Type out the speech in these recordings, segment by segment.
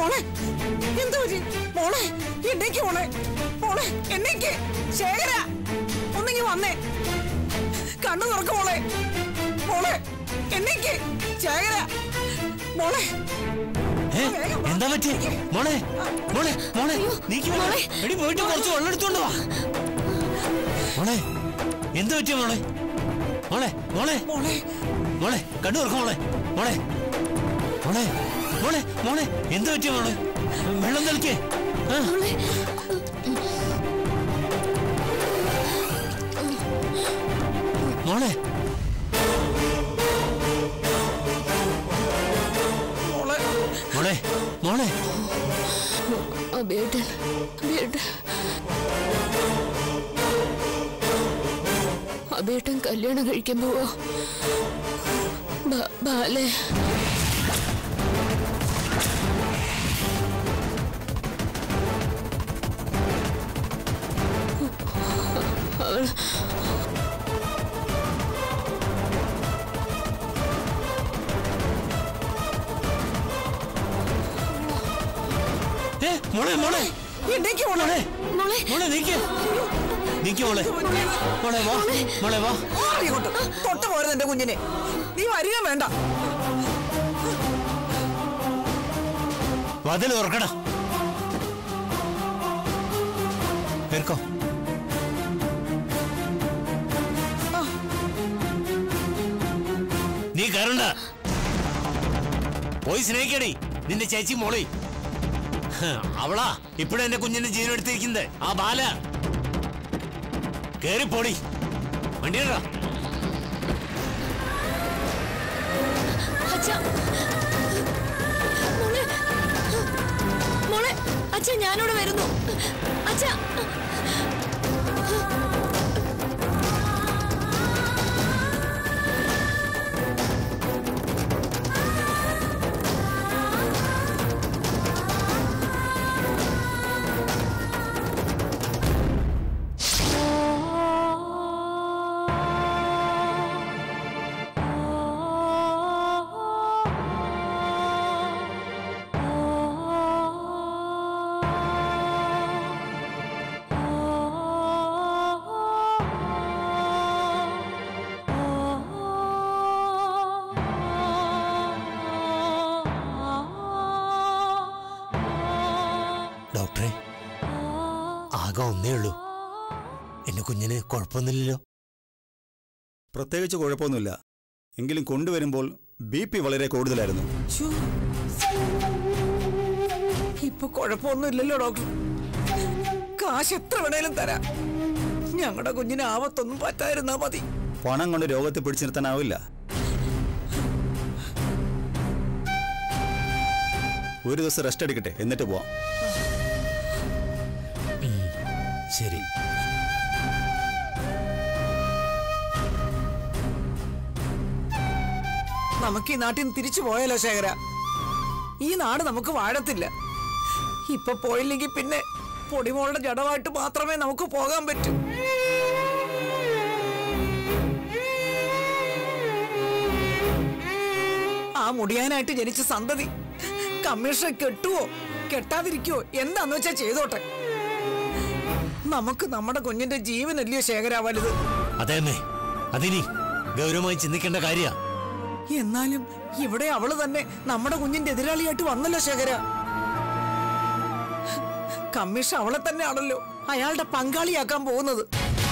മോളെ എന്തു പറ്റി മോളെ എണ്ണേക്ക് മോളെ മോളെ എണ്ണേക്ക് ശേഖര ഒന്നെങ്കി വന്നേ കണ്ണു തുറക്ക് മോളെ മോളെ എണ്ണേക്ക് ശേഖര മോളെ ഏ? എന്താ പറ്റി മോളെ മോളെ മോളെ നീക്ക് മോളെ എടി പോയിട്ട് കുറച്ച് വെള്ളം എടുത്തോണ്ട് വാ മോളെ എന്ത് പറ്റിയ മോളെ മോളെ മോളെ മോളെ മോളെ കണ്ണു തുറക്കും മോളെ മോളെ മോളെ മോളെ മോളെ എന്ത് പറ്റിയ മോളെ വെള്ളം തെളിക്കേ ആ മോളെ മോളെ മോളെ മോളെ അബേട്ടൻ അബേട്ടൻ അബേട്ടൻ കല്യാണം കഴിക്കാൻ പോവാ ബ- ബാലെ അവൾ ഏ മോളെ മോളെ എണ്ണേക്ക് മോളെ മോളെ മോളെ മോളെ നീക്ക് നീക്ക് മോളെ മോളെ വാ മോളെ വാ ഇങ്ങോട്ട് തൊട്ട് പോരുത് എന്റെ കുഞ്ഞിനെ നീ വരിക വേണ്ട വാതിൽ തുറക്കടാ പേർക്കോ നീ കയറണ്ട പോയി സ്നേഹിക്കടി നിന്റെ ചേച്ചി മോളി ഹ, അവളാ ഇപ്പഴും എന്റെ കുഞ്ഞിന്റെ ജീവൻ എടുത്തിരിക്കുന്നത് ആ ബാല കേറിപ്പോടി വണ്ടിയടാ അച്ഛാ മോളെ മോളെ അച്ഛ ഞാനിവിടെ വരുന്നു അച്ഛ ഡോക്ടറെ ആകെ ഒന്നേ ഉള്ളൂ എന്റെ കുഞ്ഞിന് കുഴപ്പമൊന്നുമില്ലല്ലോ പ്രത്യേകിച്ച് കുഴപ്പമൊന്നുമില്ല എങ്കിലും കൊണ്ടുവരുമ്പോൾ ബി പി വളരെ കൂടുതലായിരുന്നു ശ്ശോ. ഇപ്പൊ കുഴപ്പമൊന്നുമില്ലല്ലോ ഡോക്ടർ കാശ് എത്ര വേണേലും തരാം ഞങ്ങളുടെ കുഞ്ഞിന് ആവത്തൊന്നും പറ്റാതിരുന്നാ മതി പണം കൊണ്ട് രോഗത്തെ പിടിച്ചു നിർത്താനാവില്ല ഒരു ദിവസം റെസ്റ്റ് എടുക്കട്ടെ എന്നിട്ട് പോവാം ശരി നമുക്ക് ഈ നാട്ടിൽ നിന്ന് തിരിച്ചു പോയാലോ ശേഖര ഈ നാട് നമുക്ക് വാഴത്തില്ല ഇപ്പൊ പോയില്ലെങ്കിൽ പിന്നെ പൊടിമോളുടെ ജഡമായിട്ട് മാത്രമേ നമുക്ക് പോകാൻ പറ്റൂ ആ മുടിയാനായിട്ട് ജനിച്ച സന്തതി കമ്മീഷൻ കെട്ടുവോ കെട്ടാതിരിക്കുവോ എന്താന്ന് വെച്ചാ ചെയ്തോട്ടെ നമുക്ക് നമ്മുടെ കുഞ്ഞിന്റെ ജീവനല്ലയോ ശേഖര വലുത് അതെ അമ്മേ അതിനി ഗൗരവമായി ചിന്തിക്കേണ്ട കാര്യ എന്നാലും ഇവിടെ അവള് തന്നെ നമ്മുടെ കുഞ്ഞിന്റെ എതിരാളിയായിട്ട് വന്നല്ലോ ശേഖര കമ്മീഷൻ അവളെ തന്നെയാണല്ലോ അയാളുടെ പങ്കാളിയാക്കാൻ പോകുന്നത്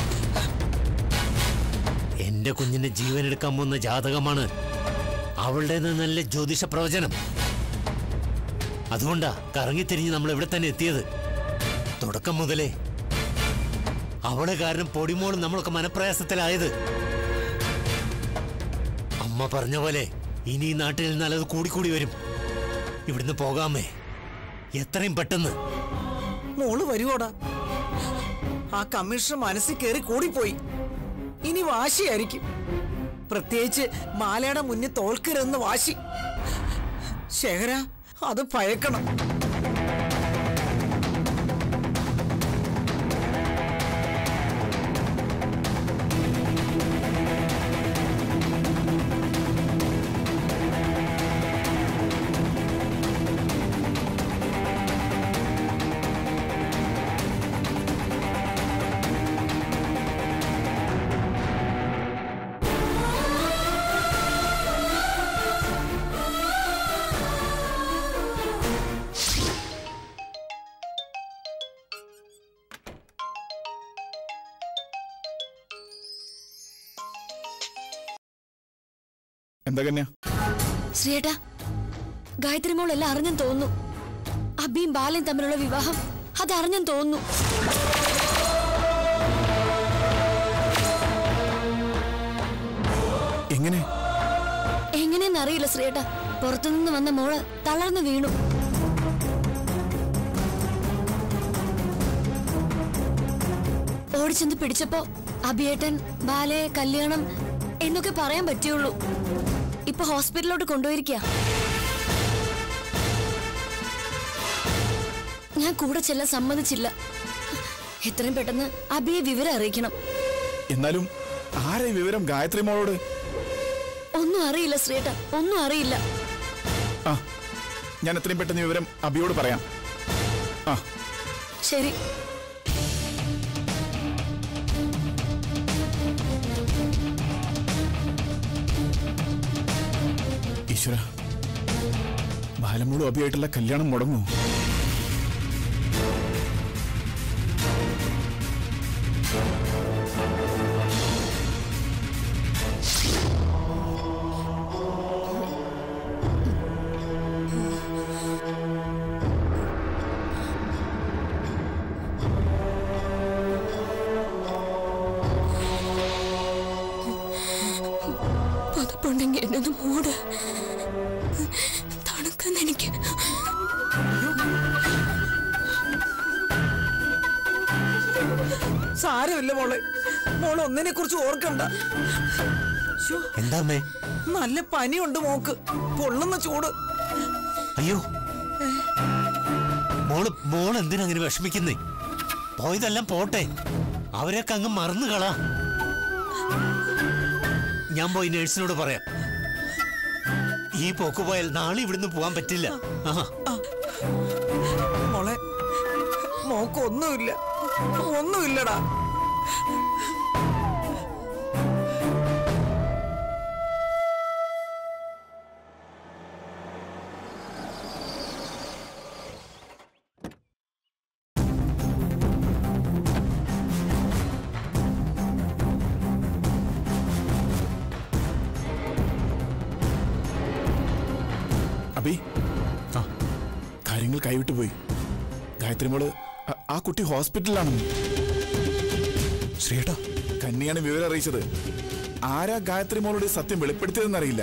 എന്റെ കുഞ്ഞിന്റെ ജീവൻ എടുക്കാൻ പോകുന്ന ജാതകമാണ് അവളുടെ നല്ല ജ്യോതിഷ പ്രവചനം അതുകൊണ്ടാ കറങ്ങിത്തിരിഞ്ഞ് നമ്മൾ ഇവിടെ തന്നെ എത്തിയത് തുടക്കം മുതലേ അവളെ കാരണം പൊടിമോളും നമ്മളൊക്കെ മനപ്രയാസത്തിലായത് അമ്മ പറഞ്ഞ പോലെ ഇനി ഈ നാട്ടിൽ നല്ലത് കൂടിക്കൂടി വരും ഇവിടുന്ന് പോകാമേ എത്രയും പെട്ടെന്ന് മോള് വരുവോടാ ആ കമ്മീഷണർ മനസ്സിൽ കയറി കൂടിപ്പോയി ഇനി വാശിയായിരിക്കും പ്രത്യേകിച്ച് മാലയുടെ മുന്നിൽ തോൽക്കരുതെന്ന് വാശി ശേഖര അത് പഴക്കണം എന്താ കന്യ ശ്രീയേട്ടാ ഗായത്രി മോൾ എല്ലാം അറിഞ്ഞെന്ന് തോന്നുന്നു അബിയും ബാലയും തമ്മിലുള്ള വിവാഹം അത് അറിഞ്ഞെന്ന് തോന്നുന്നു എങ്ങനെ എങ്ങനെയെന്ന് അറിയില്ല ശ്രീയേട്ടാ പുറത്തുനിന്ന് വന്ന മോള് തളർന്നു വീണു ഓടിച്ചെന്ന് പിടിച്ചപ്പോ അഭിയേട്ടൻ ബാലയെ കല്യാണം എന്നൊക്കെ പറയാൻ പറ്റുള്ളൂ ഇപ്പൊ ഹോസ്പിറ്റലിലോട്ട് കൊണ്ടുപോയിരിക്കുക ഞാൻ കൂടെ ചെല്ലാൻ സമ്മതിച്ചില്ല എത്രയും പെട്ടെന്ന് അബിയെ വിവരം അറിയിക്കണം എന്നാലും ആരെ ഈ വിവരം ഗായത്രി മോളോട് ഒന്നും അറിയില്ല ശ്രീയേട്ട ഒന്നും അറിയില്ല ആ ഞാൻ എത്രയും പെട്ടെന്ന് ഈ വിവരം അബിയോട് പറയാം ആ ശരി ഈശ്വര ബാലമോളും അബിയായിട്ടുള്ള കല്യാണം മുടങ്ങൂ പുതപ്പുണ്ടെങ്കിൽ എന്നെ ഒന്ന് മൂട് തണുക്കുന്ന എനിക്ക് സാരമില്ല മോളെ മോളെ ഒന്നിനെ കുറിച്ച് ഓർക്കണ്ട ശ്ശോ, എന്താ അമ്മേ നല്ല പനിയുണ്ട് മോക്ക് പൊള്ളുന്ന ചൂട് അയ്യോ മോള് മോള് എന്തിനാ അങ്ങനെ വിഷമിക്കുന്നേ പോയതെല്ലാം പോട്ടെ അവരൊക്കെ അങ്ങ് മറന്നു കളാ ഞാൻ പോയി നേഴ്സിനോട് പറയാം ഈ പോക്ക് പോയാൽ നാളെ ഇവിടുന്ന് പോവാൻ പറ്റില്ല ആ മോളെ മോക്ക് ഒന്നുമില്ല ഒന്നുമില്ലടാ അബി ആ കാര്യങ്ങൾ കൈവിട്ടു പോയി ഗായത്രി മോള് ആ- ആ കുട്ടി ഹോസ്പിറ്റലിലാണെന്ന് ശ്രീയേട്ടാ കന്നിയാണ് വിവരം അറിയിച്ചത് ആരാ ഗായത്രി മോളുടെ സത്യം വെളിപ്പെടുത്തിയതെന്നറിയില്ല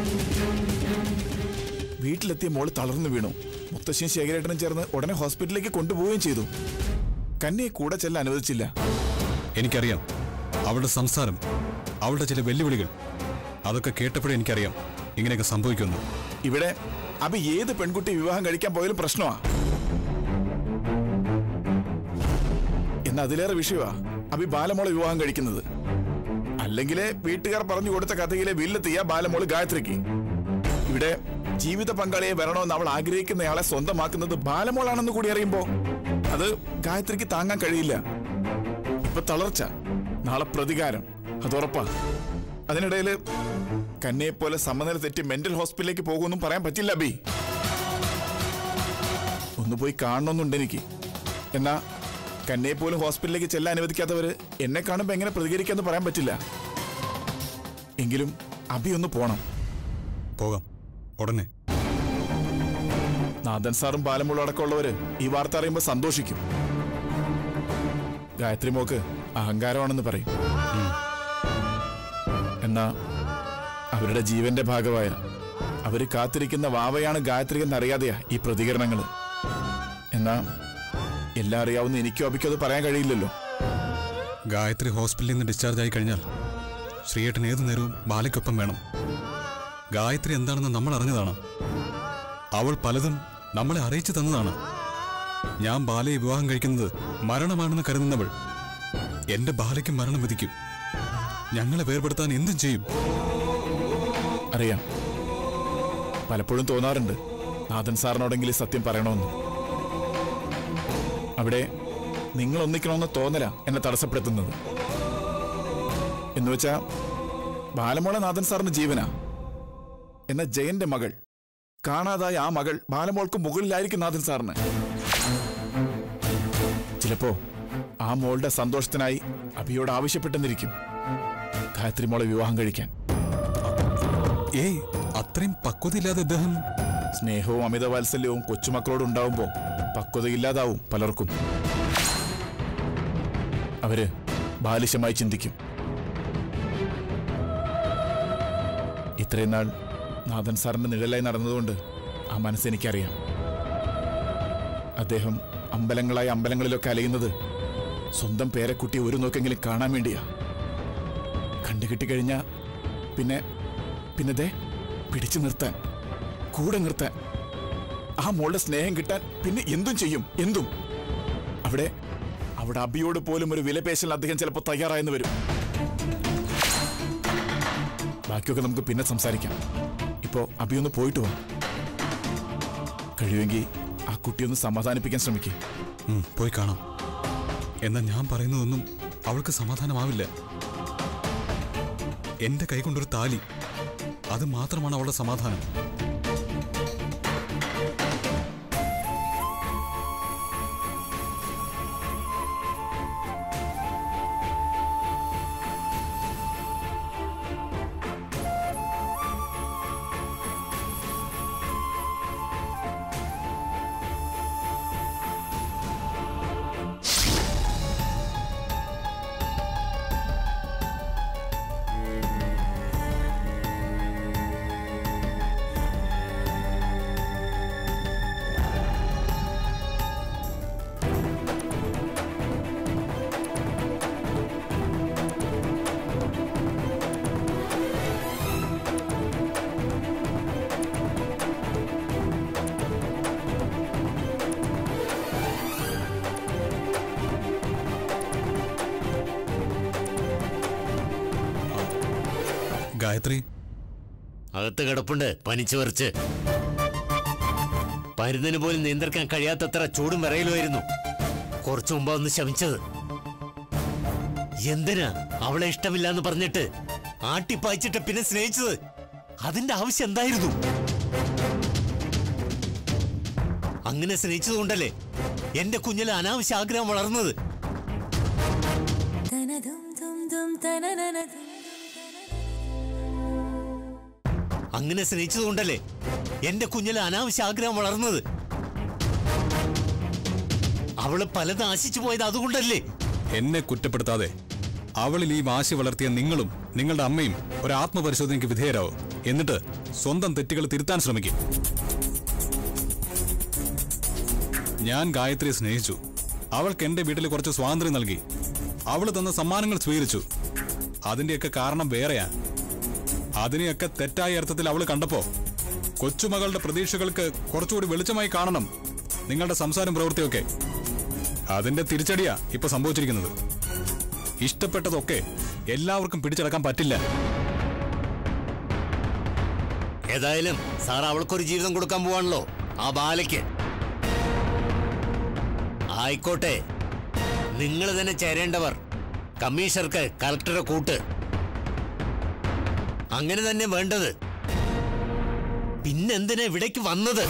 വീട്ടിലെത്തിയ മോള് തളർന്നു വീണു മുത്തശ്ശിയും ശേഖരേട്ടനും ചേർന്ന് ഉടനെ ഹോസ്പിറ്റലിലേക്ക് കൊണ്ടുപോവുകയും ചെയ്തു കന്നിയെ കൂടെ ചെല്ലാൻ അനുവദിച്ചില്ല എനിക്കറിയാം അവളുടെ സംസാരം അവളുടെ ചില വെല്ലുവിളികൾ അതൊക്കെ കേട്ടപ്പോഴേ എനിക്കറിയാം ഇങ്ങനെയൊക്കെ സംഭവിക്കുന്നു ഇവിടെ അബി ഏത് പെൺകുട്ടി വിവാഹം കഴിക്കാൻ പോയാലും പ്രശ്നമാ എന്ന് അതിലേറെ വിഷയമാ അബി ബാലമോളെ വിവാഹം കഴിക്കുന്നത് അല്ലെങ്കിലേ വീട്ടുകാർ പറഞ്ഞു കൊടുത്ത കഥയിലെ വില്ലെത്തിയ ബാലമോള് ഗായത്രിക്ക് ഇവിടെ ജീവിത പങ്കാളിയെ വരണമെന്ന് അവൾ ആഗ്രഹിക്കുന്നയാളെ സ്വന്തമാക്കുന്നത് ബാലമോളാണെന്ന് കൂടി അറിയുമ്പോ അത് ഗായത്രിക്ക് താങ്ങാൻ കഴിയില്ല ഇപ്പൊ തളർച്ച നാളെ പ്രതികാരം അതുറപ്പാ അതിനിടയില് കന്നയെ പോലെ സമനില തെറ്റി മെന്റൽ ഹോസ്പിറ്റലിലേക്ക് പോകുമെന്നും പറയാൻ പറ്റില്ല ബി ഒന്ന് പോയി കാണണമെന്നുണ്ട് എനിക്ക് എന്നാ കന്നയെ പോലും ഹോസ്പിറ്റലിലേക്ക് ചെല്ലാൻ അനുവദിക്കാത്തവര് എന്നെ കാണുമ്പോ എങ്ങനെ പ്രതികരിക്കാന്ന് പറയാൻ പറ്റില്ല എങ്കിലും അബി ഒന്ന് പോണം പോകാം ഉടനെ നാഥൻ സാറും പാലമുള്ള അടക്കമുള്ളവര് ഈ വാർത്ത അറിയുമ്പോൾ സന്തോഷിക്കും ഗായത്രി മോക്ക് അഹങ്കാരമാണെന്ന് പറയും എന്നാ അവരുടെ ജീവന്റെ ഭാഗമായ അവര് കാത്തിരിക്കുന്ന വാവയാണ് ഗായത്രി എന്നറിയാതെയാ ഈ പ്രതികരണങ്ങൾ എന്നാ എല്ലാം അറിയാവുന്ന എനിക്കോ അബിക്കോ അത് പറയാൻ കഴിയില്ലല്ലോ ഗായത്രി ഹോസ്പിറ്റലിൽ നിന്ന് ഡിസ്ചാർജ് ആയി കഴിഞ്ഞാൽ ശ്രീയേട്ടൻ ഏതു നേരവും ബാലയ്ക്കൊപ്പം വേണം ഗായത്രി എന്താണെന്ന് നമ്മൾ അറിഞ്ഞതാണ് അവൾ പലതും നമ്മളെ അറിയിച്ചു തന്നതാണ് ഞാൻ ബാലയെ വിവാഹം കഴിക്കുന്നത് മരണമാണെന്ന് കരുതുന്നവൾ എന്റെ ബാലയ്ക്ക് മരണം വിധിക്കും ഞങ്ങളെ വേർപെടുത്താൻ എന്തും ചെയ്യും അറിയാം പലപ്പോഴും തോന്നാറുണ്ട് നാഥൻ സാറിനോടെങ്കിലും ഈ സത്യം പറയണമെന്ന് അവിടെ നിങ്ങൾ ഒന്നിക്കണമെന്ന് തോന്നല എന്നെ തടസ്സപ്പെടുത്തുന്നത് എന്നുവെച്ചാ ബാലമോളെ നാഥൻ സാറിന് ജീവനാ എന്ന ജയന്റെ മകൾ കാണാതായ ആ മകൾ ബാലമോൾക്ക് മുകളിലായിരിക്കും നാഥൻ സാറിന് ചിലപ്പോ ആ മോളുടെ സന്തോഷത്തിനായി അഭിയോട് ആവശ്യപ്പെട്ടെന്നിരിക്കും ഗായത്രി മോളെ വിവാഹം കഴിക്കാൻ ഏയ് അത്രയും പക്വതയില്ലാതെ ഇദ്ദേഹം സ്നേഹവും അമിതവാത്സല്യവും കൊച്ചുമക്കളോട് ഉണ്ടാവുമ്പോൾ പക്വതയില്ലാതാവും പലർക്കും അവര് ബാലിശമായി ചിന്തിക്കും ഇത്രയും നാൾ നാഥൻ സാറിന്റെ നിഴലായി നടന്നതുകൊണ്ട് ആ മനസ്സെനിക്കറിയാം അദ്ദേഹം അമ്പലങ്ങളായി അമ്പലങ്ങളിലൊക്കെ അലയുന്നത് സ്വന്തം പേരക്കുട്ടി ഒരു നോക്കെങ്കിലും കാണാൻ വേണ്ടിയാ കണ്ടു കിട്ടിക്കഴിഞ്ഞാ പിന്നെ പിന്നെ ദേ പിടിച്ചു നിർത്താൻ കൂടെ നിർത്താൻ ആ മോളുടെ സ്നേഹം കിട്ടാൻ പിന്നെ എന്തും ചെയ്യും എന്തും അവിടെ അവിടെ അബിയോട് പോലും ഒരു വിലപേശൽ അദ്ദേഹം ചിലപ്പോൾ തയ്യാറായെന്ന് വരും ബാക്കിയൊക്കെ നമുക്ക് പിന്നെ സംസാരിക്കാം ഇപ്പോ അബി ഒന്ന് പോയിട്ട് വാ കഴിയുമെങ്കിൽ ആ കുട്ടിയൊന്ന് സമാധാനിപ്പിക്കാൻ ശ്രമിക്കും ഉം, പോയി കാണാം എന്നാൽ ഞാൻ പറയുന്നതൊന്നും അവൾക്ക് സമാധാനമാവില്ല എന്റെ കൈ കൊണ്ടൊരു താലി അത് മാത്രമാണ് അവളുടെ സമാധാനം ഗായത്രി അകത്ത് കിടപ്പുണ്ട് പനിച്ചു വരച്ച് പരുന്നിന് പോലും നിയന്ത്രിക്കാൻ കഴിയാത്തത്ര ചൂടും വിറയലുമായിരുന്നു കുറച്ചു മുമ്പ് ഒന്ന് ശമിച്ചത് എന്തിനാ അവളെ ഇഷ്ടമില്ലാന്ന് പറഞ്ഞിട്ട് ആട്ടിപ്പായിച്ചിട്ട് പിന്നെ സ്നേഹിച്ചത് അതിന്റെ ആവശ്യം എന്തായിരുന്നു അങ്ങനെ സ്നേഹിച്ചതുകൊണ്ടല്ലേ എന്റെ കുഞ്ഞിലെ അനാവശ്യ ആഗ്രഹം വളർന്നത് അങ്ങനെ സ്നേഹിച്ചതുകൊണ്ടല്ലേ എന്റെ കുഞ്ഞിലെ അനാവശ്യ ആഗ്രഹം വളർന്നത് അവള് പലത് ആശിച്ചു പോയത് അതുകൊണ്ടല്ലേ എന്നെ കുറ്റപ്പെടുത്താതെ അവളിൽ ഈ വാശി വളർത്തിയ നിങ്ങളും നിങ്ങളുടെ അമ്മയും ഒരു ആത്മപരിശോധനയ്ക്ക് വിധേയരാവും എന്നിട്ട് സ്വന്തം തെറ്റുകൾ തിരുത്താൻ ശ്രമിക്കും ഞാൻ ഗായത്രിയെ സ്നേഹിച്ചു അവൾക്ക് എന്റെ വീട്ടിൽ കുറച്ച് സ്വാതന്ത്ര്യം നൽകി അവൾ തന്ന സമ്മാനങ്ങൾ സ്വീകരിച്ചു അതിന്റെയൊക്കെ കാരണം വേറെയാ അതിനെയൊക്കെ തെറ്റായ അർത്ഥത്തിൽ അവൾ കണ്ടപ്പോ കൊച്ചുമകളുടെ പ്രതീക്ഷകൾക്ക് കുറച്ചുകൂടി വെളിച്ചമായി കാണണം നിങ്ങളുടെ സംസാരം പ്രവൃത്തിയൊക്കെ അതിന്റെ തിരിച്ചടിയാ ഇപ്പൊ സംഭവിച്ചിരിക്കുന്നത് ഇഷ്ടപ്പെട്ടതൊക്കെ എല്ലാവർക്കും പിടിച്ചടക്കാൻ പറ്റില്ല ഏതായാലും സാർ അവൾക്കൊരു ജീവിതം കൊടുക്കാൻ പോവാണല്ലോ ആ ബാലയ്ക്ക് ആയിക്കോട്ടെ നിങ്ങൾ തന്നെ ചേരേണ്ടവർ കമ്മീഷണർക്ക് കളക്ടറെ കൂട്ട് അങ്ങനെ തന്നെ വേണ്ടത് പിന്നെന്തിനാ ഇവിടേക്ക് വന്നത്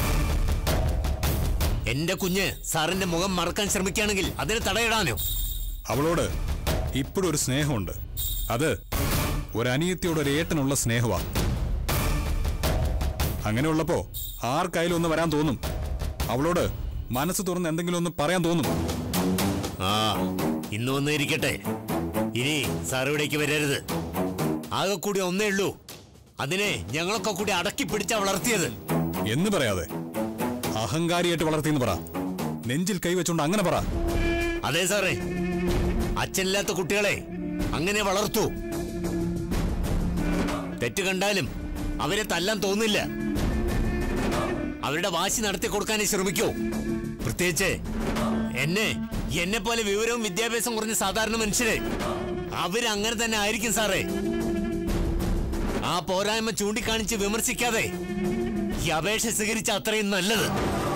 എന്റെ കുഞ്ഞ് സാറിന്റെ മുഖം മറക്കാൻ ശ്രമിക്കുകയാണെങ്കിൽ അതിന് തടയിടാനോ അവളോട് ഇപ്പോഴും ഒരു സ്നേഹമുണ്ട് അത് ഒരനിയത്തിയോട് ഒരു ഏട്ടനുള്ള സ്നേഹമാ അങ്ങനെയുള്ളപ്പോ ആർക്കായാലും ഒന്ന് വരാൻ തോന്നും അവളോട് മനസ്സ് തുറന്ന് എന്തെങ്കിലും ഒന്ന് പറയാൻ തോന്നും ആ ഇന്ന് വന്നിരിക്കട്ടെ ഇനി സാർ ഇവിടേക്ക് വരരുത് ആകെ കൂടി ഒന്നേ ഉള്ളൂ അതിനെ ഞങ്ങളൊക്കെ കൂടി അടക്കി പിടിച്ചാ വളർത്തിയത് എന്ന് പറയാതെ അഹങ്കാരിയായിട്ട് വളർത്തിയെന്ന് പറ നെഞ്ചിൽ കൈവച്ചുകൊണ്ട് അങ്ങനെ പറ അതെ സാറേ അച്ഛനില്ലാത്ത കുട്ടികളെ അങ്ങനെ വളർത്തു തെറ്റ് കണ്ടാലും അവരെ തല്ലാൻ തോന്നില്ല അവരുടെ വാശി നടത്തി കൊടുക്കാനേ ശ്രമിക്കൂ പ്രത്യേകിച്ച് എന്നെ എന്നെ പോലെ വിവരവും വിദ്യാഭ്യാസം കുറഞ്ഞ സാധാരണ മനുഷ്യര് അവരങ്ങനെ തന്നെ ആയിരിക്കും സാറേ ആ പോരായ്മ ചൂണ്ടിക്കാണിച്ച് വിമർശിക്കാതെ ഈ അപേക്ഷ സ്വീകരിച്ച അത്രയും നല്ലത്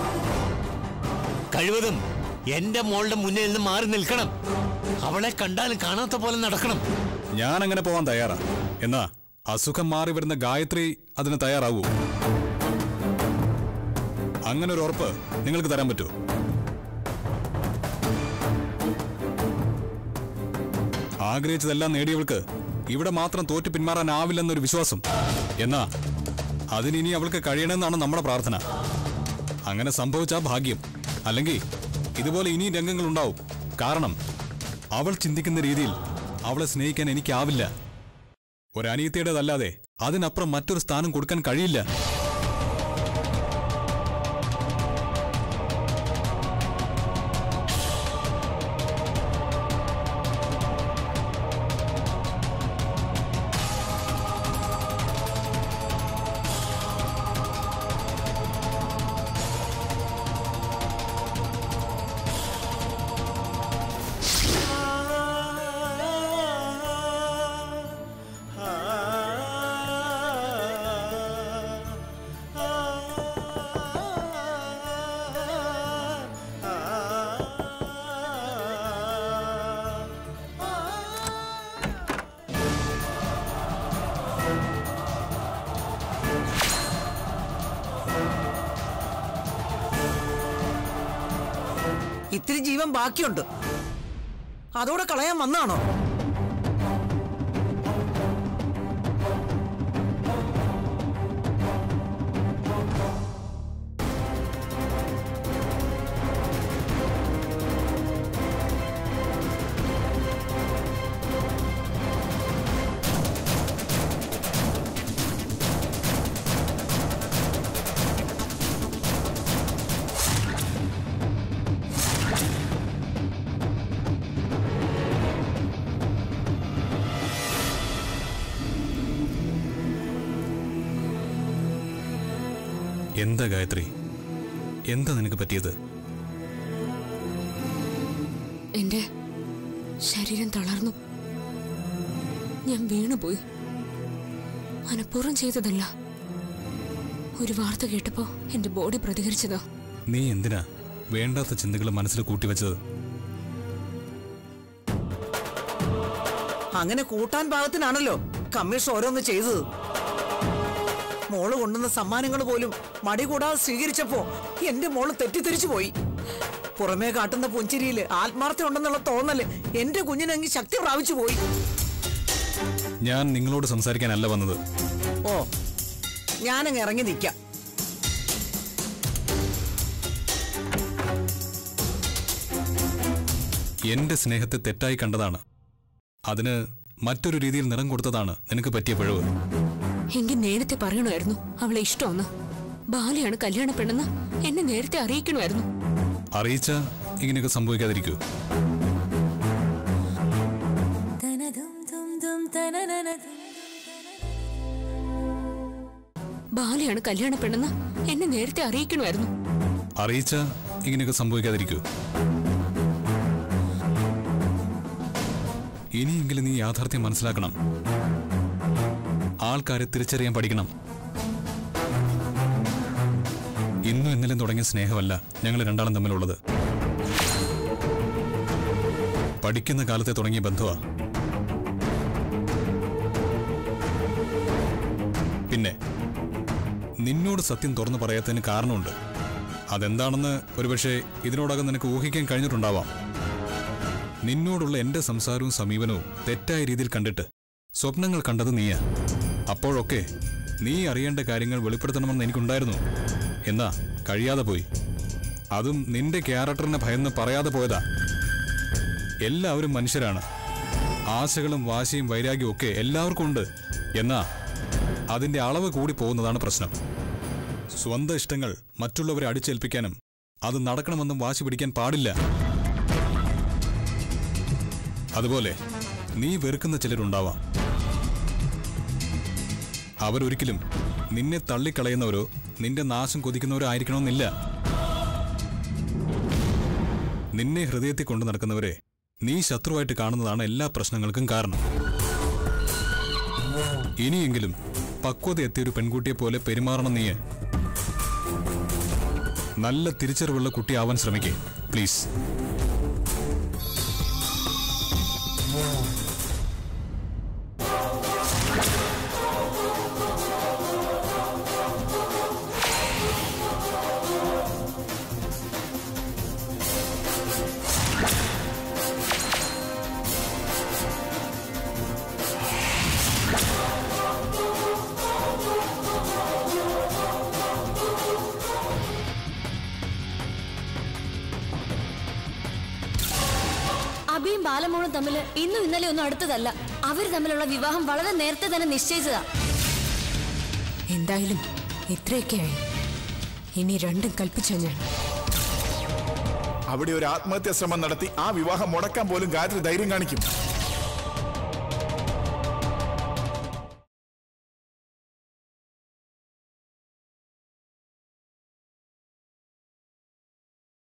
കഴിവതും എന്റെ മോളുടെ മുന്നിൽ നിന്ന് മാറി നിൽക്കണം അവളെ കണ്ടാലും കാണാത്ത പോലെ നടക്കണം ഞാൻ അങ്ങനെ പോവാൻ തയ്യാറാ എന്നാ അസുഖം മാറി വരുന്ന ഗായത്രി അതിന് തയ്യാറാവൂ അങ്ങനെ ഒരു ഉറപ്പ് നിങ്ങൾക്ക് തരാൻ പറ്റുമോ ആഗ്രഹിച്ചതെല്ലാം നേടിയവൾക്ക് ഇവിടെ മാത്രം തോറ്റു പിന്മാറാനാവില്ലെന്നൊരു വിശ്വാസം എന്നാ അതിനി അവൾക്ക് കഴിയണമെന്നാണ് നമ്മുടെ പ്രാർത്ഥന അങ്ങനെ സംഭവിച്ച ഭാഗ്യം അല്ലെങ്കിൽ ഇതുപോലെ ഇനിയും രംഗങ്ങൾ ഉണ്ടാവും കാരണം അവൾ ചിന്തിക്കുന്ന രീതിയിൽ അവളെ സ്നേഹിക്കാൻ എനിക്കാവില്ല ഒരനിയത്തിയുടേതല്ലാതെ അതിനപ്പുറം മറ്റൊരു സ്ഥാനം കൊടുക്കാൻ കഴിയില്ല ഇത്തിരി ജീവൻ ബാക്കിയുണ്ട് അതോടെ കളയാൻ വന്നാണോ എന്താ ഗായത്രി എന്താ നിനക്ക് പറ്റിയത് എന്റെ ശരീരം തളർന്നു ഞാൻ വീണുപോയി മനഃപൂർവ്വം ചെയ്തതല്ല ഒരു വാർത്ത കേട്ടപ്പോ എന്റെ ബോഡി പ്രതികരിച്ചതാ നീ എന്തിനാ വേണ്ടാത്ത ചിന്തകൾ മനസ്സിൽ കൂട്ടിവെച്ചത് അങ്ങനെ കൂട്ടാൻ പാകത്തിനാണല്ലോ കമ്മീഷൻ ഓരോന്ന് ചെയ്തത് മോള് കൊണ്ടുവന്ന സമ്മാനങ്ങൾ പോലും മടി കൂടാതെ സ്വീകരിച്ചപ്പോ എന്റെ മോള് തെറ്റിദ്ധരിച്ചു പോയി പുറമേ കാട്ടുന്ന പുഞ്ചിരിയില് ആത്മാർത്ഥ ഉണ്ടെന്നുള്ള തോന്നല് എന്റെ കുഞ്ഞിനെങ്കിൽ ശക്തി പ്രാപിച്ചു പോയി ഞാൻ നിങ്ങളോട് സംസാരിക്കാനല്ല വന്നത് ഓ ഞാനങ്ങ് ഇറങ്ങി നിൽക്കാം എന്റെ സ്നേഹത്തെ തെറ്റായി കണ്ടതാണ് അതിന് മറ്റൊരു രീതിയിൽ നിറം കൊടുത്തതാണ് നിനക്ക് പറ്റിയ പിഴവ് എങ്കിൽ നേരത്തെ പറയണമായിരുന്നു അവളെ ഇഷ്ടമെന്ന് ബാലയാണ് കല്യാണ പെണ്ണെന്ന് എന്നെ നേരത്തെ അറിയിക്കണമായിരുന്നു അറിയിച്ച ഇങ്ങനെയൊക്കെ സംഭവിക്കാതിരിക്കൂ ബാലയാണ് കല്യാണ പെണ്ണെന്ന് എന്നെ നേരത്തെ അറിയിക്കണമായിരുന്നു അറിയിച്ച ഇങ്ങനെയൊക്കെ സംഭവിക്കാതിരിക്കൂ ഇനിയെങ്കിലും നീ യാഥാർത്ഥ്യം മനസ്സിലാക്കണം ആൾക്കാരെ തിരിച്ചറിയാൻ പഠിക്കണം ഇന്നും ഇന്നലെ തുടങ്ങിയ സ്നേഹമല്ല ഞങ്ങൾ രണ്ടാളും തമ്മിലുള്ളത് പഠിക്കുന്ന കാലത്തെ തുടങ്ങിയ ബന്ധമാ പിന്നെ നിന്നോട് സത്യം തുറന്നു പറയാത്തതിന് കാരണമുണ്ട് അതെന്താണെന്ന് ഒരുപക്ഷെ ഇതിനോടകം നിനക്ക് ഊഹിക്കാൻ കഴിഞ്ഞിട്ടുണ്ടാവാം നിന്നോടുള്ള എന്റെ സംസാരവും സമീപനവും തെറ്റായ രീതിയിൽ കണ്ടിട്ട് സ്വപ്നങ്ങൾ കണ്ടത് നീയാ അപ്പോഴൊക്കെ നീ അറിയേണ്ട കാര്യങ്ങൾ വെളിപ്പെടുത്തണമെന്ന് എനിക്കുണ്ടായിരുന്നു എന്നാ കഴിയാതെ പോയി അതും നിന്റെ ക്യാരക്ടറിനെ ഭയന്ന് പറയാതെ പോയതാ എല്ലാവരും മനുഷ്യരാണ് ആശകളും വാശിയും വൈരാഗ്യവും ഒക്കെ എല്ലാവർക്കും ഉണ്ട് എന്നാ അതിന്റെ അളവ് കൂടി പോകുന്നതാണ് പ്രശ്നം സ്വന്തം ഇഷ്ടങ്ങൾ മറ്റുള്ളവരെ അടിച്ചേൽപ്പിക്കാനും അത് നടക്കണമെന്നും വാശി പിടിക്കാൻ പാടില്ല അതുപോലെ നീ വെറുക്കുന്ന ചിലരുണ്ടാവാം അവരൊരിക്കലും നിന്നെ തള്ളിക്കളയുന്നവരോ നിന്റെ നാശം കൊതിക്കുന്നവരോ ആയിരിക്കണമെന്നില്ല നിന്നെ ഹൃദയത്തിൽ കൊണ്ടു നടക്കുന്നവരെ നീ ശത്രുവായിട്ട് കാണുന്നതാണ് എല്ലാ പ്രശ്നങ്ങൾക്കും കാരണം ഇനിയെങ്കിലും പക്വത എത്തിയ ഒരു പെൺകുട്ടിയെ പോലെ പെരുമാറണം നീ നല്ല തിരിച്ചറിവുള്ള കുട്ടിയാവാൻ ശ്രമിക്കേ പ്ലീസ് ആ അബിയും ബാലമോളും തമ്മിൽ ഇന്നും ഇന്നലെ ഒന്നും അടുത്തതല്ല അവർ തമ്മിലുള്ള വിവാഹം വളരെ നേരത്തെ തന്നെ നിശ്ചയിച്ചതാ എന്തായാലും ഇത്രയൊക്കെയായി ഇനി രണ്ടും കൽപ്പിച്ച ഞാൻ അവിടെ ഒരു ആത്മഹത്യാ ശ്രമം നടത്തി ആ വിവാഹം മുടക്കാൻ പോലും ഗായത്രി ധൈര്യം കാണിക്കും